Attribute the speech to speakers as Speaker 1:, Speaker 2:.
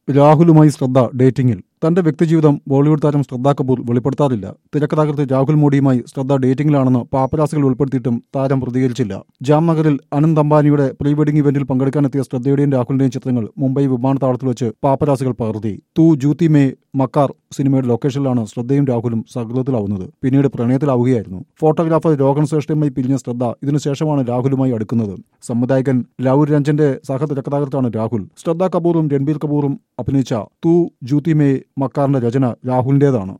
Speaker 1: രാഹുലുമായി ശ്രദ്ധ ഡേറ്റിംഗിൽ തന്റെ വ്യക്തിജീവിതം ബോളിവുഡ് താരം ശ്രദ്ധ കപൂർ വെളിപ്പെടുത്താറില്ല തിരക്കഥാകൃത്ത് രാഹുൽ മോഡിയുമായി ശ്രദ്ധ ഡേറ്റിംഗിലാണെന്ന് പാപ്പരാസികൾ ഉൾപ്പെടുത്തിയിട്ടും താരം പ്രതികരിച്ചില്ല ജാംനഗറിൽ അനന്ത് അംബാനിയുടെ പ്രീ വെഡിംഗ് ഇവന്റിൽ പങ്കെടുക്കാനെത്തിയ ശ്രദ്ധയുടെയും രാഹുലിന്റെയും ചിത്രങ്ങൾ മുംബൈ വിമാനത്താവളത്തിൽ വെച്ച് പാപ്പരാസികൾ പകർത്തി തു ജൂത്തി മേ മക്കാർ സിനിമയുടെ ലൊക്കേഷനിലാണ് ശ്രദ്ധയും രാഹുലും സൗഹൃദത്തിലാവുന്നത് പിന്നീട് പ്രണയത്തിലാവുകയായിരുന്നു ഫോട്ടോഗ്രാഫർ രോഹൻ ശ്രേഷ്ഠയുമായി പിരിഞ്ഞ ശ്രദ്ധ ഇതിനുശേഷമാണ് രാഹുലുമായി അടുക്കുന്നത് സംവിധായകൻ ലവ് രഞ്ജന്റെ സഹ തിരക്കഥാകൃത്താണ് രാഹുൽ ശ്രദ്ധ കപൂറും രൺബീർ കപൂറും അഭിനയിച്ച തു ജൂത്തി മേ മക്കാറിന്റെ രചന രാഹുലിന്റേതാണ്